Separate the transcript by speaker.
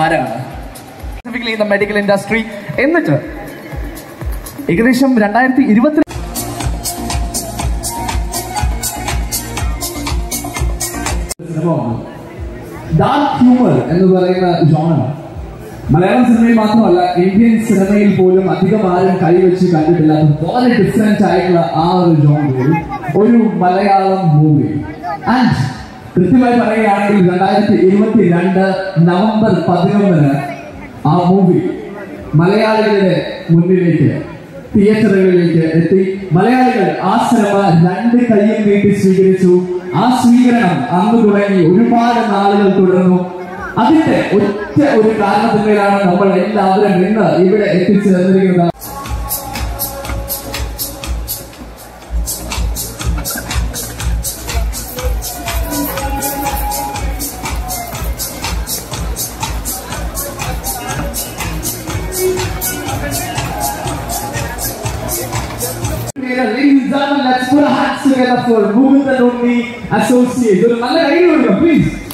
Speaker 1: ആരാണ് specifically in the medical industry എന്നിട്ട് ഏകദേശം രണ്ടായിരത്തി ഇരുപത്തി
Speaker 2: ഡാർക്ക് ഹ്യൂമർ എന്ന് പറയുന്ന ജോണർ മലയാളം സിനിമയിൽ മാത്രമല്ല ഇന്ത്യൻ സിനിമയിൽ പോലും അധികം ആരും കൈവച്ച് കണ്ടിട്ടില്ലാത്ത വളരെ ഡിഫറെന്റ് ആയിട്ടുള്ള ആ ഒരു ജോണറിൽ ഒരു മലയാളം മൂവി ആൻഡ് കൃത്യമായി പറയുകയാണെങ്കിൽ രണ്ടായിരത്തി ഇരുപത്തി രണ്ട് നവംബർ പതിനൊന്നിന് ആ മൂവി മലയാളികളുടെ മുന്നിലേക്ക് തിയേറ്ററുകളിലേക്ക് എത്തി മലയാളികൾ ആ സിനിമ രണ്ട് കൈയും നീട്ടി സ്വീകരിച്ചു ആ സ്വീകരണം അന്ന് തുടങ്ങി ഒരുപാട് നാളുകൾ തുടർന്നു അതിന്റെ ഒറ്റ ഒരു കാരണത്തിന്മേലാണ് നമ്മൾ എല്ലാവരും ഇന്ന് ഇവിടെ എത്തിച്ചേർന്നിരിക്കുന്നത് Ladies and gentlemen, let's put our hands together for Mugundan Only Associates. ഒരു നല്ല കൈ കൊടുക്കണം പ്ലീസ്